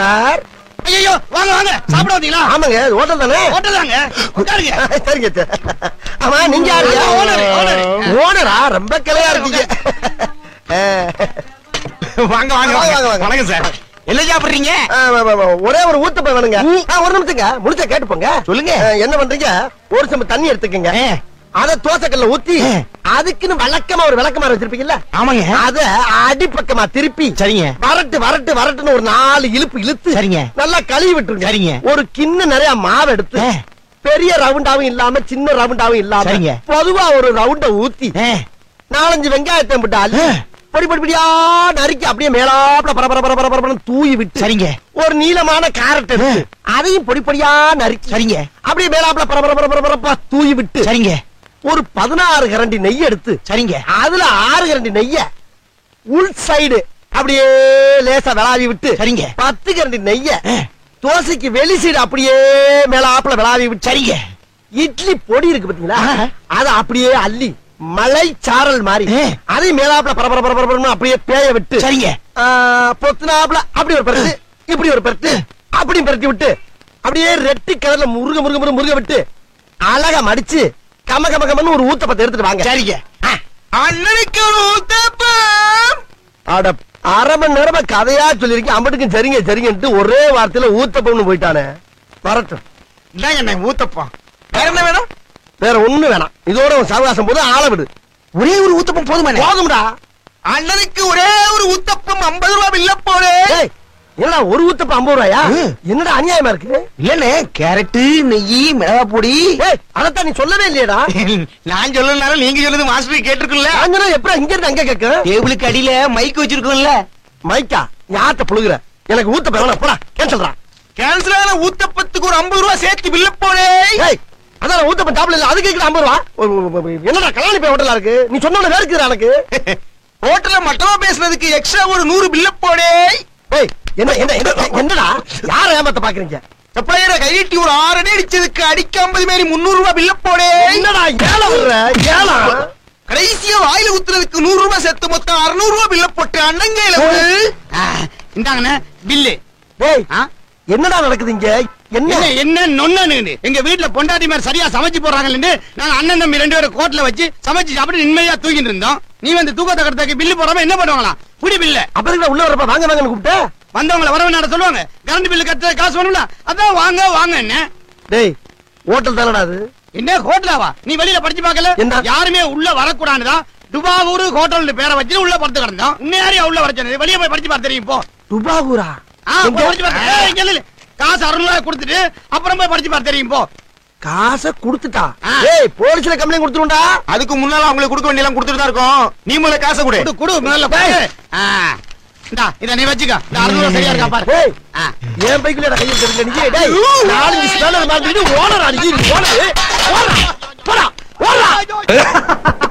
Sir ஐயோ வாங்க வாங்க சாப்பிட வந்தீங்களா ஆமாங்க ஹோட்டல் தானே ஹோட்டல் தாங்க உட்காருங்க சரிங்க சார். ஆமா நீங்க யாருங்க நான் owner, owner. ஓனரா ரொம்ப கிளையா இருக்கீங்க ஆ, வாங்க வாங்க வாங்க, வாங்க, வாங்க. வணக்கம் சார் என்ன சாப்பிடுறீங்க ஆ, வா, வா, வா. ஒரே ஒரு ஊத்தப்ப வேணுங்க ஆ, ஒரு நிமிஷங்க முடிச்சா கேட்டு போங்க சொல்லுங்க. ஆ, என்ன பண்றீங்க ஒரு சம்பு தண்ணி எடுத்துக்கங்க ஆ. அத தோசைக்கல்ல ஊத்தி ஆ. அதுக்குன்னு வழக்கமா ஒரு விளக்கமாறு வச்சிருப்பீங்கல்ல ஆமாங்க அத அடிப்பக்கமா திருப்பி சரிங்க வரட்டு வரட்டு வரட்டுன்னு ஒரு நாலு இழுப்பு இழுத்து சரிங்க. நல்லா கழுவி விட்டுருங்க சரிங்க. ஒரு கிண்ண நிறைய மாவு எடுத்து ஆ. பெரிய ரவுண்டாவும் இல்லாம சின்ன ரவுண்டாவும் இல்லாம சரிங்க. பொதுவா ஒரு ரவுண்ட ஊத்தி ஆ, நாலஞ்சு வெங்காயத்தை விட்டு அள்ளி ஆ. பொடி பொடி பொடியா நறுக்கி அப்படியே மேலாப்ல பர பர பர பர பரபரன்னு தூவி விட்டு சரிங்க ஒரு நீளமான கேரட் எடுத்து அதையும் பொடி பொடியா நறுக்கி சரிங்க அப்படியே மேலாப்ல பர பர பர பர பரப்பா தூவி விட்டு சரிங்க ஒரு பதினாறு கரண்டி நெய் எடுத்து சரிங்க அதுல ஆறு கரண்டி நெய்ய உள் சைடு அப்படியே லேசா விளாவி விட்டு சரிங்க. பத்து கரண்டி நெய்ய ஆ. தோசைக்கு வெளி சைடு அப்படியே மேலாப்ல விளாவி விட்டு சரிங்க இட்லி பொடி இருக்கு பாத்தீங்களா ஆ. அத அப்படியே அள்ளி மலை சாரல் மாதிரி ஆ. அதையும் மேலாப்ல பரபர பரபர பரபரன்னு அப்படியே பேய விட்டு சரிங்க ஆ, பொத்துனாப்ல அப்படி ஒரு பெருத்து இப்படி ஒரு பெருத்து அப்படி பெருத்தி விட்டு அப்படியே ரெட்டி கலர்ல முருக முருக முருக முருக விட்டு அழகா மடிச்சு கம கம கமன்னு ஒரு ஊத்தப்பத்தை எடுத்துட்டு வாங்க சரிங்க அண்ணனுக்கு ஒரு ஊத்தப்பம் அட அரை மணி நேரமா கதையா சொல்லிருக்கேன் அம்பட்டுக்கும் சரிங்க சரிங்கன்ட்டு ஒரே வார்த்தையில ஊத்தப்பம்னு போயிட்டானே வரட்டும் இந்தாங்க அண்ணன் ஊத்தப்பம் வேற என்ன வேணும் வேற ஒண்ணு வேணாம் இதோட உன் சவகாசம் போது ஆள விடு ஒரே ஒரு ஊத்தப்பம் போதுமா போதும்டா அண்ணனுக்கு ஒரே ஒரு ஊத்தப்பம் ஐம்பது ரூபாய் பில்ல போடு ஏய், என்னடா ஒரு ஊத்தப்பம் ஐம்பது ரூபாயா ம். என்னடா அநியாயமா இருக்கு இல்லண்ணே கேரட்டு நெய் மிளகா பொடி ஏய் அதத்தான் நீ சொல்லவே இல்லையேடா நான் சொல்லனாலும் நீங்க சொல்லுது மாஸ்டர் கேட்டிருக்குல்ல காஞ்சனா எப்படி இங்க இருந்து அங்க கேட்க டேபிளுக்கு அடியில மைக் வச்சிருக்கோம்ல மைக்கா யார்கிட்ட புழுகுற எனக்கு ஊத்தப்பம் வேணாம் போடா கேன்சல்ரா கேன்சல் ஆன ஊத்தப்பத்துக்கு ஒரு ஐம்பது ரூபாய் சேர்த்து பில்ல போடு ஏய் அதான் ஊத்தப்பம் டாப்ல இல்ல அது கேக்குற ஐம்பது ரூபா ஒரு- ஒரு- ஒரு- என்னடா கல்யாணி போய் ஹோட்டலா இருக்கு நீ சொன்ன வேறுக்குறா எனக்கு ஹோட்டல்ல மட்டமா பேசுனதுக்கு எக்ஸ்ட்ரா ஒரு நூறு பில்ல போடு ஏய் என்ன என்ன என்ன- என்னடா யார ஏமாத்த பாக்குறீங்க சப்ளையரை கையிட்டி ஒரு ஆறு அடி அடிச்சதுக்கு அடிக்க ஐம்பது மாரி முன்னூறு ரூபாய் பில்ல போடு என்னடா ஏழை விடுற ஏழா கடைசியா வாயில ஊத்துறதுக்கு நூறு ரூபாய் சேர்த்து மொத்தம் அறுநூறு ரூபாய் பில்ல போட்டு அண்ணங்கையில விடு. ஆ, இந்தாங்கண்ணே பில்லு டேய் ஆ? என்னடா நடக்குது இங்க என்ன என்ன என்ன நொன்னு எங்க வீட்டுல பொண்டாட்டி மாதிரி சரியா சமைச்சு போடுறாங்கன்னு நாங்க அண்ணன் தம்பி ரெண்டு பேரும் கோட்ல வச்சு சமைச்சு சாப்பிட்டு நிம்மதியா தூங்கிட்டு இருந்தோம் நீ வந்து தூக்கத்தை கடத்தாக்கு பில்லு போடாம என்ன பண்ணுவாங்களா புடி பில்ல அப்புறம் உள்ள வரப்ப வாங்க வாங்கன்னு கூப்பிட்ட வந்தவங்கள வரவு நட சொல்லுவாங்க கரண்ட் பில்லு கட்ட காசு வேணும்ல அதான் வாங்க வாங்க என்ன டேய் ஹோட்டல் தானடா அது என்ன ஹோட்டலாவா நீ வெளியில படிச்சு பார்க்கல என்ன? யாருமே உள்ள வரக்கூடாதுதான் துபாவூர் ஹோட்டல் பேரை வச்சு உள்ள படுத்து கிடந்தோம் இன்னும் யாரையா உள்ள வர சொன்னது? வெளிய போய் படிச்சு பார்த்து தெரியும் போ துபாகூரா ஆ, போய் படிச்சு பாரு. ஏய், இங்க நில்லு. காசு அறுநூறு ரூபாய் கொடுத்துட்டு அப்புறம் போய் படிச்சு பார்த்து தெரியும் போ காசை குடுத்துட்டா ஆ. ஏய் போலீஸ்ல கம்ப்ளைண்ட் கொடுத்துருண்டா அதுக்கு முன்னால அவங்களுக்கு கொடுக்க வேண்டியெல்லாம் கொடுத்துட்டு தான் இருக்கோம் நீ முதல்ல காசை கொடு கொடு கொடு முதல்ல கொடு ஆ. இந்தா இத நீ வச்சுக்க இந்த அறுநூறு ரூபாய் சரியா இருக்கா பாரு ஏய் ஆ. என் பைக்குல கையில் தெரிஞ்ச நீ டேய் நாலஞ்சு ஸ்பேனர் மாத்திட்டு ஓனரா நீ ஓனர் போடா போடா ஓடா